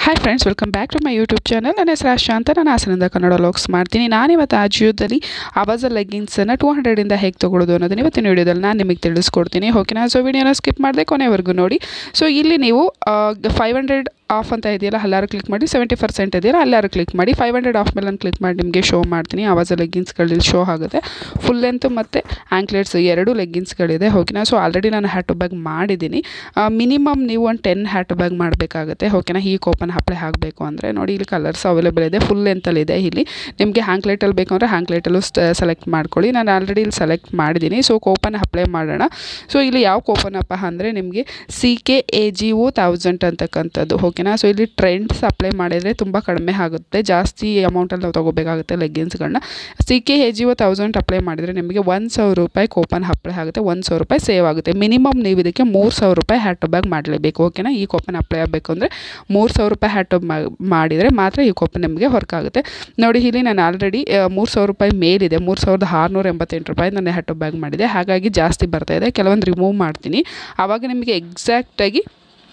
hi friends welcome back to my YouTube channel ನನ್ನ ಹೆಸರು ಆಶಾ ಅಂತ ನಾನು ಹಾಸನದಿಂದ ಕನ್ನಡ ಲಾಗ್ಸ್ ಮಾಡ್ತೀನಿ ನಾನಿವತ್ತು ಆ ಜಿಯೋದಲ್ಲಿ ಅವಾಜ ಲೆಗ್ಗಿನ್ಸನ್ನು ಟೂ ಹಂಡ್ರೆಡಿಂದ ಹೇಗೆ ತೊಗೊಳ್ಳೋದು ಅನ್ನೋದನ್ನ ಇವತ್ತಿನ ವಿಡಿಯೋದಲ್ಲಿ ನಾನು ನಿಮಗೆ ತಿಳಿಸ್ಕೊಡ್ತೀನಿ ಓಕೆನಾ ಸೊ ವಿಡಿಯೋನ ಸ್ಕಿಪ್ ಮಾಡದೆ ಕೊನೆವರೆಗೂ ನೋಡಿ ಸೊ ಇಲ್ಲಿ ನೀವು ಫೈವ್ ಹಂಡ್ರೆಡ್ ಆಫ್ ಅಂತ ಇದೆಯಲ್ಲ ಅಲ್ಲಾರು ಕ್ಲಿಕ್ ಮಾಡಿ ಸೆವೆಂಟಿ ಪರ್ಸೆಂಟ್ ಇದೆಯಲ್ಲ ಅಲ್ಲಾರು ಕ್ಲಿಕ್ ಮಾಡಿ ಫೈವ್ ಹಂಡ್ರೆಡ್ ಆಫ್ ಮೇಲೆ ಕ್ಲಿಕ್ ಮಾಡಿ ನಿಮಗೆ ಶೋ ಮಾಡ್ತೀನಿ ಆವಾಜ ಲೆಗ್ಗಿನ್ಸ್ಗಳಲ್ಲಿ ಶೋ ಆಗುತ್ತೆ ಫುಲ್ ಲೆಂತ್ ಮತ್ತು ಆ್ಯಂಕ್ಲೆಟ್ಸ್ ಎರಡು ಲೆಗ್ಗಿನ್ಸ್ಗಳಿದೆ ಓಕೆನಾ ಸೊ ಆಲ್ರೆಡಿ ನಾನು ಹ್ಯಾಟ್ ಬ್ಯಾಗ್ ಮಾಡಿದ್ದೀನಿ ಮಿನಿಮಮ್ ನೀವು ಒಂದು ಟೆನ್ ಹ್ಯಾಟ್ ಬ್ಯಾಗ್ ಮಾಡಬೇಕಾಗುತ್ತೆ ಓಕೆನಾ ಈ ಕೋಪನ್ ಅಪ್ಲೈ ಆಗಬೇಕು ಅಂದರೆ ನೋಡಿ ಇಲ್ಲಿ ಕಲರ್ಸ್ ಅವೈಲೇಬಲ್ ಇದೆ ಫುಲ್ ಲೆಂತಲ್ಲಿ ಇದೆ ಇಲ್ಲಿ ನಿಮಗೆ ಹ್ಯಾಂಕ್ಲೆಟಲ್ಲಿ ಬೇಕು ಅಂದರೆ ಹ್ಯಾಂಕ್ಲೆಟಲ್ಲೂ ಸೆಲೆಕ್ಟ್ ಮಾಡ್ಕೊಳ್ಳಿ ನಾನು ಆಲ್ರೆಡಿ ಇಲ್ಲಿ ಸೆಲೆಕ್ಟ್ ಮಾಡಿದ್ದೀನಿ ಸೊ ಕೋಪನ್ ಅಪ್ಲೈ ಮಾಡೋಣ ಸೊ ಇಲ್ಲಿ ಯಾವ ಕೋಪನ್ ಅಪ್ಪ ಅಂದರೆ ನಿಮಗೆ C K A G O thousand ಅಂತಕ್ಕಂಥದ್ದು ಓಕೆನಾ ಸೊ ಇಲ್ಲಿ ಟ್ರೆಂಡ್ಸ್ ಅಪ್ಲೈ ಮಾಡಿದರೆ ತುಂಬ ಕಡಿಮೆ ಆಗುತ್ತೆ ಜಾಸ್ತಿ ಅಮೌಂಟಲ್ಲಿ ನಾವು ತೊಗೋಬೇಕಾಗುತ್ತೆ ಲೆಗ್ಗಿನ್ಸ್ಗಳನ್ನ C K A G O thousand apply ಮಾಡಿದರೆ ನಿಮಗೆ ಒಂದು ಸಾವಿರ ರೂಪಾಯಿ ಕೋಪನ್ ಅಪ್ಲೈ ಆಗುತ್ತೆ ಒಂದು ಸಾವಿರ ರೂಪಾಯಿ ಸೇವ್ ಆಗುತ್ತೆ ಮಿನಿಮಮ್ ನೀವು ಇದಕ್ಕೆ ಮೂರು ಸಾವಿರ ರೂಪಾಯಿ ಹ್ಯಾಟ್ ಬ್ಯಾಗ್ ಮಾಡಲೇಬೇಕು ಓಕೆನಾ ಈ ಕೋಪನ್ ಅಪ್ಲೈ ಆಗಬೇಕು ಅಂದರೆ ಮೂರು ಸಾವಿರ ರೂಪಾಯಿ ಹ್ಯಾಟ್ ಮಾಡಿದರೆ ಮಾತ್ರ ಈ ಕೋಪನ್ ನಿಮಗೆ ವರ್ಕ್ ಆಗುತ್ತೆ ನೋಡಿ ಇಲ್ಲಿ ನಾನು ಆಲ್ರೆಡಿ ಮೂರು ಸಾವಿರ ರೂಪಾಯಿ ಮೇಲಿದೆ ಮೂರು ಸಾವಿರದ ಆರುನೂರ ಎಂಬತ್ತೆಂಟು ರೂಪಾಯಿ ನಾನು ಹ್ಯಾಟ್ ಬ್ಯಾಗ್ ಮಾಡಿದೆ ಹಾಗಾಗಿ ಜಾಸ್ತಿ ಬರ್ತಾ ಇದೆ ಕೆಲವೊಂದು ರಿಮೂವ್ ಮಾಡ್ತೀನಿ ಆವಾಗ ನಿಮಗೆ ಎಕ್ಸಾಕ್ಟಾಗಿ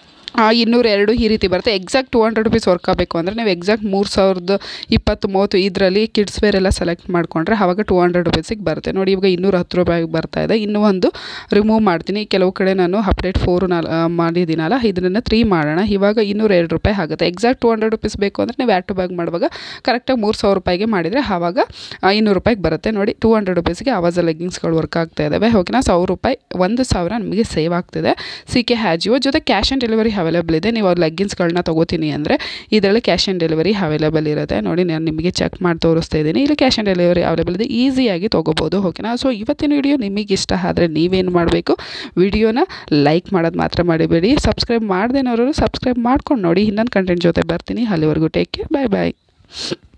ಇನ್ನೂರ ಎರಡು ಈ ರೀತಿ ಬರುತ್ತೆ exact two hundred rupees work ಆಗಬೇಕು ಅಂದರೆ ನೀವು ಎಕ್ಸಾಕ್ಟ್ ಮೂರು ಸಾವಿರದ ಇಪ್ಪತ್ತು ಮೂವತ್ತು ಇದರಲ್ಲಿ ಕಿಡ್ಸ್ ವೇರ್ ಎಲ್ಲ ಸೆಲೆಕ್ಟ್ ಮಾಡಿಕೊಂಡ್ರೆ ಆವಾಗ ಟು ಹಂಡ್ರೆಡ್ ರುಪೀಸಿಗೆ ಬರುತ್ತೆ ನೋಡಿ ಇವಾಗ ಇನ್ನೂರ ಹತ್ತು ರೂಪಾಯಿ ಬರ್ತಾ ಇದೆ ಇನ್ನೂ ಒಂದು ರಿಮೂವ್ ಮಾಡ್ತೀನಿ ಕೆಲವು ಕಡೆ ನಾನು ಅಪ್ಡೇಟ್ ಫೋರ್ ನಾಲ್ ಮಾಡಿದ್ದೀನಲ್ಲ ಇದನ್ನು ತ್ರೀ ಮಾಡೋಣ ಇವಾಗ ಇನ್ನೂರ ಎರಡು ರೂಪಾಯಿ ಆಗುತ್ತೆ ಎಕ್ಸಾಕ್ಟ್ ಟು ಹಂಡ್ರೆಡ್ ರುಪೀಸ್ ಬೇಕು ಅಂದರೆ ನೀವು ಆ್ಯಡ್ ಟು ಬ್ಯಾಗ್ ಮಾಡುವಾಗ ಕರೆಕ್ಟಾಗಿ ಮೂರು ಸಾವಿರ ರೂಪಾಯಿಗೆ ಮಾಡಿದರೆ ಆವಾಗ ಇನ್ನೂರು ರೂಪಾಯಿಗೆ ಬರುತ್ತೆ ನೋಡಿ ಟೂ ಹಂಡ್ರೆಡ್ ರುಪೀಸ್ಗೆ ಆವಾಜ ಲೆಗ್ಗಿಂಗ್ಸ್ಗಳು ವರ್ಕ್ ಆಗ್ತಾ ಇದ್ದಾವೆ ಓಕೆನಾ ಸಾವಿರ ರೂಪಾಯಿ ಒಂದು ಸಾವಿರ ನಮಗೆ ಸೇವ್ ಆಗ್ತಿದೆ ಸಿ ಕೆ ಹ್ಯಾಜಿಯೋ ಜೊತೆ ಕ್ಯಾಶ್ ಆನ್ ಡೆಲಿವರಿ ಅವೈಲೇಬಲ್ ಇದೆ ನೀವು ಅವ್ರ ಲೆಗ್ಗಿನ್ಸ್ಗಳನ್ನ ತೊಗೋತೀನಿ ಅಂದರೆ ಇದರಲ್ಲಿ ಕ್ಯಾಶ್ ಆನ್ ಡೆಲಿವರಿ ಅವೈಲೇಬಲ್ ಇರುತ್ತೆ ನೋಡಿ ನಾನು ನಿಮಗೆ ಚೆಕ್ ಮಾಡಿ ತೋರಿಸ್ತಾ ಇದ್ದೀನಿ ಇಲ್ಲಿ ಕ್ಯಾಶ್ ಆನ್ ಡೆಲಿವರಿ ಅವೈಲೇಬಲ್ ಇದೆ ಈಸಿಯಾಗಿ ತೊಗೋಬೋದು ಓಕೆನಾ ಸೊ ಇವತ್ತಿನ ವಿಡಿಯೋ ನಿಮಗೆ ಇಷ್ಟ ಆದರೆ ನೀವೇನು ಮಾಡಬೇಕು ವಿಡಿಯೋನ ಲೈಕ್ ಮಾಡೋದು ಮಾತ್ರ ಮಾಡಿಬೇಡಿ ಸಬ್ಸ್ಕ್ರೈಬ್ ಮಾಡ್ದೇನವರು ಸಬ್ಸ್ಕ್ರೈಬ್ ಮಾಡ್ಕೊಂಡು ನೋಡಿ ಇನ್ನೊಂದು ಕಂಟೆಂಟ್ ಜೊತೆ ಬರ್ತೀನಿ ಅಲ್ಲಿವರೆಗೂ ಟೇಕ್ ಕೇರ್ ಬಾಯ್ ಬಾಯ್